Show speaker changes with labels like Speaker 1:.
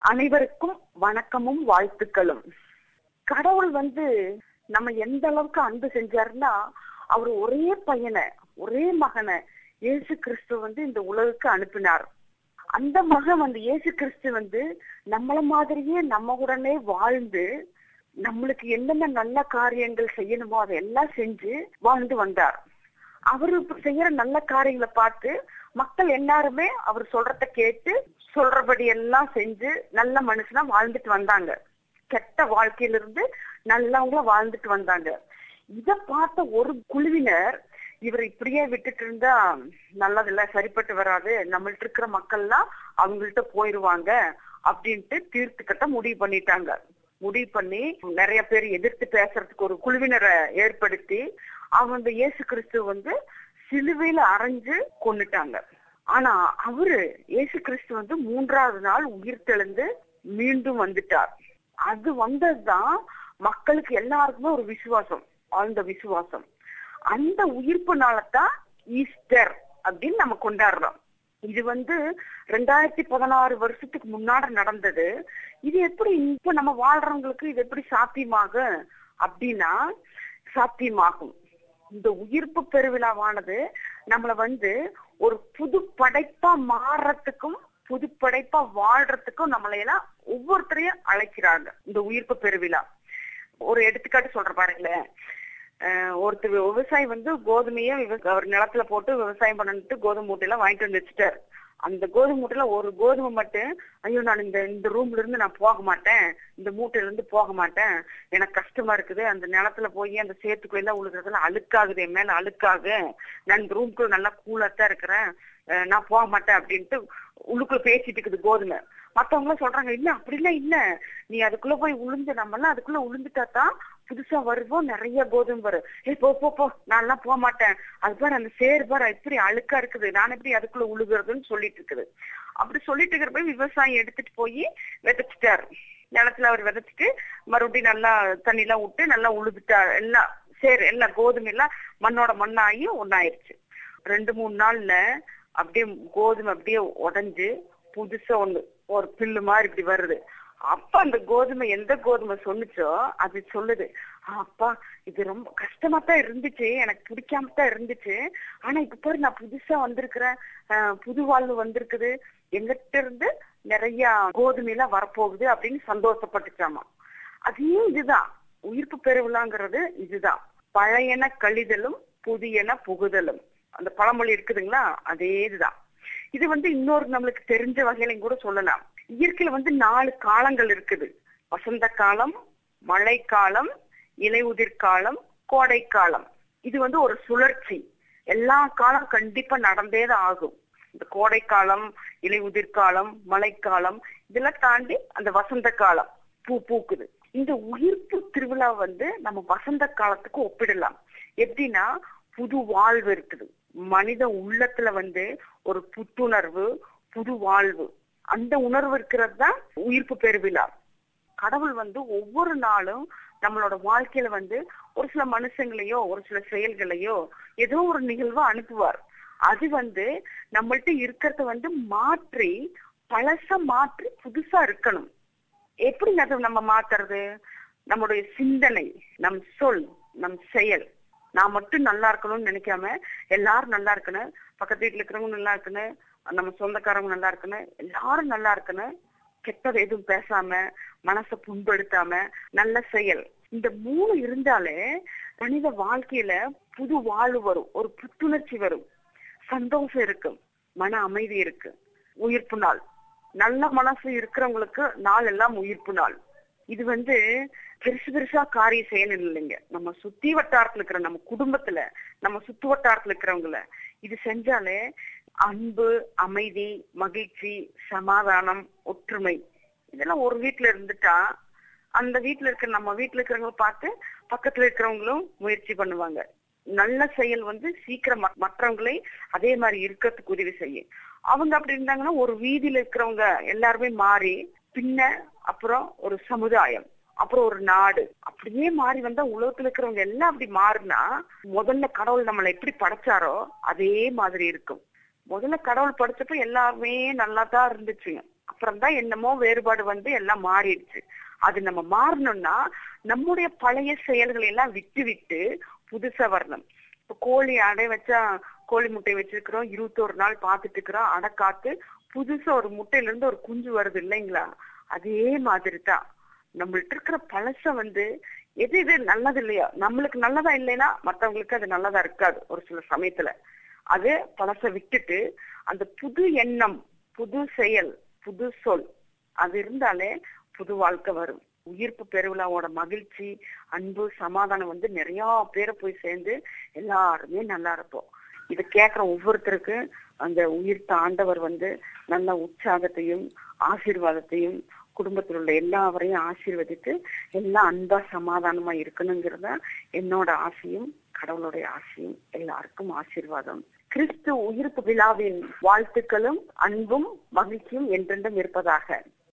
Speaker 1: அனைவருக்கும் வணக்கமும் வாழ்த்துக்களும் கடவுள் வந்து நம்ம எந்த அளவுக்கு அன்பு செஞ்சாருன்னா அவர் ஒரே பையனை ஒரே மகனை இயேசு கிறிஸ்து வந்து இந்த உலகுக்கு அனுப்பினார் அந்த மகன் வந்து இயேசு கிறிஸ்து வந்து நம்மள மாதிரியே நம்ம உடனே வாழ்ந்து நம்மளுக்கு என்னென்ன நல்ல காரியங்கள் செய்யணுமோ அதையெல்லாம் செஞ்சு வாழ்ந்து வந்தார் அவரு இப்ப செய்யற நல்ல காரியங்களை பார்த்து மக்கள் எல்லாருமே அவர் சொல்றத கேட்டு சொல்றபடி எல்லாம் செஞ்சு நல்ல மனுஷனா வாழ்ந்துட்டு வந்தாங்க கெட்ட வாழ்க்கையில இருந்து நல்லவங்கள வாழ்ந்துட்டு வந்தாங்க இத பார்த்த ஒரு குழுவினர் இவர் இப்படியே விட்டுட்டு இருந்தா நல்லதில்ல சரிப்பட்டு வராது நம்மள்ட்ட இருக்கிற மக்கள்லாம் அவங்கள்ட்ட போயிருவாங்க அப்படின்ட்டு தீர்த்துக்கட்ட முடிவு பண்ணிட்டாங்க முடிவு பண்ணி நிறைய பேர் எதிர்த்து பேசுறதுக்கு ஒரு குழுவினரை ஏற்படுத்தி அவங்க இயேசு கிறிஸ்து வந்து சிலுவையில அரைஞ்சு கொண்டுட்டாங்க ஆனா அவரு இயேசு கிறிஸ்து வந்து மூன்றாவது நாள் உயிர் தெழுந்து மீண்டும் வந்துட்டார் அது வந்ததுதான் மக்களுக்கு எல்லாருக்குமே ஒரு விசுவாசம் ஆழ்ந்த விசுவாசம் அந்த உயிர்ப்புனாலதான் ஈஸ்டர் அப்படின்னு நம்ம கொண்டாடுறோம் இது வந்து ரெண்டாயிரத்தி பதினாறு வருஷத்துக்கு முன்னாடி நடந்தது இது எப்படி இப்ப நம்ம வாழ்றவங்களுக்கு இது எப்படி சாத்தியமாகும் அப்படின்னா சாத்தியமாகும் இந்த உயிர்ப்பு பெருவிழாவானது நம்மள வந்து ஒரு புது படைப்பா மாறுறதுக்கும் புது படைப்பா வாழ்றதுக்கும் நம்மளை எல்லாம் ஒவ்வொருத்தரையும் அழைக்கிறாங்க இந்த உயிர்ப்பு பெருவிழா ஒரு எடுத்துக்காட்டு சொல்ற பாருங்களேன் ஒருத்தர் விவசாயி வந்து கோதுமைய அவர் நிலத்துல போட்டு விவசாயம் பண்ணிட்டு கோதுமை மூட்டையெல்லாம் வாங்கிட்டு வந்து வச்சுட்டாரு அந்த கோதுமை மூட்டையில ஒரு கோதுமை மட்டும் ஐயோ நான் இந்த இந்த ரூம்ல இருந்து நான் போக மாட்டேன் இந்த மூட்டையில இருந்து போக மாட்டேன் எனக்கு கஷ்டமா இருக்குது அந்த நிலத்துல போய் அந்த சேத்துக்குள்ள எல்லாம் உழுகிறதுல அழுக்காகுது என் மேல அழுக்காகு நான் இந்த ரூம்குள்ள நல்லா கூலத்தான் இருக்கிறேன் நான் போக மாட்டேன் அப்படின்ட்டு உள்ளுக்குள்ள பேசிட்டு இருக்குது கோதுமை மத்தவங்க எல்லாம் சொல்றாங்க இல்ல அப்படிலாம் இல்ல நீ அதுக்குள்ள போய் உளுந்து நம்ம எல்லாம் அதுக்குள்ள உளுந்துட்டா தான் புதுசா வருவோம் நிறைய கோதுமை வரும் ஏ போ போ போ நான் எல்லாம் போக மாட்டேன் அது பாரு அந்த சேர் பாரு எப்படி அழுக்கா இருக்குது நான் எப்படி அதுக்குள்ள உழுகுறதுன்னு சொல்லிட்டு இருக்குது அப்படி சொல்லிட்டு இருக்கிறப்ப விவசாயம் எடுத்துட்டு போய் விதைச்சிட்டாரு நிலத்துல அவர் விதைச்சிட்டு மறுபடியும் நல்லா தண்ணி எல்லாம் விட்டு நல்லா உழுதுட்டாரு எல்லாம் சேர் எல்லாம் கோதுமை எல்லாம் மண்ணோட மண்ணாகி ஒன்னாயிருச்சு ரெண்டு மூணு நாள்ல அப்படியே கோதுமை அப்படியே உடஞ்சு புதுசா ஒண்ணு ஒரு பில்லு மாதிரி இப்படி வருது அப்ப அந்த கோதுமை எந்த கோதுமை சொன்னுச்சோ அது சொல்லுது அப்பா இது ரொம்ப கஷ்டமா தான் இருந்துச்சு எனக்கு பிடிக்காம தான் இருந்துச்சு ஆனா இப்ப பாரு நான் புதுசா வந்திருக்கிறேன் புது வாழ்வு வந்திருக்குது எங்கிட்ட இருந்து நிறைய கோதுமை எல்லாம் வரப்போகுது அப்படின்னு சந்தோஷப்பட்டுச்சாமா அதே இதுதான் உயிர்ப்பு பெருவிழாங்கிறது இதுதான் பழையன கழிதலும் புதியன புகுதலும் அந்த பழமொழி இருக்குதுங்களா அதே இதுதான் இது வந்து இன்னொரு நம்மளுக்கு தெரிஞ்ச வகையிலையும் கூட சொல்லலாம் இயற்கையில வந்து நாலு காலங்கள் இருக்குது வசந்த காலம் மழைக்காலம் இலையுதிர் காலம் கோடை காலம் இது வந்து ஒரு சுழற்சி எல்லா காலம் கண்டிப்பா நடந்தே தான் ஆகும் இந்த கோடை காலம் இலையுதிர் காலம் மழைக்காலம் இதெல்லாம் தாண்டி அந்த வசந்த காலம் பூ பூக்குது இந்த உயிர்ப்பு திருவிழா வந்து நம்ம வசந்த காலத்துக்கு ஒப்பிடலாம் எப்படின்னா புது வாழ்வு இருக்குது மனித உள்ளத்துல வந்து ஒரு புத்துணர்வு புது வாழ்வு அந்த உணர்வு இருக்கிறது தான் உயிர்ப்பு பெருவிழா கடவுள் வந்து ஒவ்வொரு நாளும் நம்மளோட வாழ்க்கையில வந்து ஒரு சில மனுஷங்களையோ ஒரு சில செயல்களையோ ஏதோ ஒரு நிகழ்வா அனுப்புவார் அது வந்து நம்மள்ட்ட இருக்கிறத வந்து மாற்றி பழச மாற்றி புதுசா இருக்கணும் எப்படி அதை நம்ம மாத்துறது நம்முடைய சிந்தனை நம் சொல் நம் செயல் நான் மட்டும் நல்லா இருக்கணும்னு நினைக்காம எல்லாரும் நல்லா இருக்கணும் பக்கத்து வீட்டுல இருக்கிறவங்க நல்லா இருக்கணும் நம்ம சொந்தக்காரங்க நல்லா இருக்கணும் எல்லாரும் நல்லா இருக்கணும் கெட்டது எதுவும் பேசாம மனசை புண்படுத்தாம நல்ல செயல் இந்த மூணு இருந்தாலே மனித வாழ்க்கையில புது வாழ்வு வரும் ஒரு புத்துணர்ச்சி வரும் சந்தோஷம் இருக்கும் மன அமைதி இருக்கு உயிர்ப்பு நாள் நல்ல மனசு இருக்கிறவங்களுக்கு நாள் எல்லாம் உயிர்ப்பு நாள் இது வந்து பெருசு பெருசா காரியம் செய்யணும் இல்லைங்க நம்ம சுத்தி வட்டாரத்துல இருக்கிற நம்ம குடும்பத்துல நம்ம சுத்து வட்டாரத்துல இருக்கிறவங்கள இது செஞ்சாலே அன்பு அமைதி மகிழ்ச்சி சமாதானம் ஒற்றுமை இதெல்லாம் ஒரு வீட்டுல இருந்துட்டா அந்த வீட்டுல இருக்கிற நம்ம வீட்டுல இருக்கிறவங்கள பார்த்து பக்கத்துல இருக்கிறவங்களும் முயற்சி பண்ணுவாங்க நல்ல செயல் வந்து சீக்கிரம் மற்றவங்களை அதே மாதிரி இருக்கிறதுக்கு உதவி செய்யும் அவங்க அப்படி இருந்தாங்கன்னா ஒரு வீதியில இருக்கிறவங்க எல்லாருமே மாறி பின்ன அப்புறம் ஒரு சமுதாயம் அப்புறம் ஒரு நாடு அப்படியே மாறி வந்தா உலகத்துல இருக்கிறவங்க எல்லாம் அப்படி மாறினா முதல்ல கடவுள் நம்மளை எப்படி படைச்சாரோ அதே மாதிரி இருக்கும் முதல்ல கடவுள் படைச்சப்ப எல்லாருமே நல்லா தான் இருந்துச்சுங்க அப்புறம் தான் என்னமோ வேறுபாடு வந்து எல்லாம் மாறிடுச்சு அது நம்ம மாறணும்னா நம்முடைய பழைய செயல்களை எல்லாம் விட்டு விட்டு புதுசா வரணும் இப்ப கோழி அடை வச்சா கோழி முட்டை வச்சிருக்கிறோம் இருபத்தோரு நாள் பார்த்துட்டு இருக்கிறோம் அடை காத்து புதுசா ஒரு முட்டையில இருந்து ஒரு குஞ்சு வருது இல்லைங்களா அதே மாதிரி தான் நம்மள்ட்ட இருக்கிற பழச வந்து எது எது நல்லது இல்லையோ நம்மளுக்கு நல்லதா இல்லைன்னா மத்தவங்களுக்கு அது நல்லதா இருக்காது ஒரு சில சமயத்துல அது பழச விட்டுட்டு அந்த புது எண்ணம் புது செயல் புது சொல் அது இருந்தாலே புது வாழ்க்கை வரும் உயிர்ப்பு பெருவிழாவோட மகிழ்ச்சி அன்பு சமாதானம் வந்து நிறைய பேரை போய் சேர்ந்து எல்லாருமே நல்லா இருப்போம் இதை கேட்கிற ஒவ்வொருத்தருக்கு அந்த உயிர்த்த ஆண்டவர் வந்து நல்ல உற்சாகத்தையும் ஆசீர்வாதத்தையும் குடும்பத்தில் உள்ள எல்லாவரையும் ஆசீர்வதித்து எல்லாம் அன்பா சமாதானமா இருக்கணுங்கிறத என்னோட ஆசையும் கடவுளுடைய ஆசையும் எல்லாருக்கும் ஆசீர்வாதம் கிறிஸ்து உயிர்ப்பு விழாவின் வாழ்த்துக்களும் அன்பும் மகிழ்ச்சியும் என்றென்றும் இருப்பதாக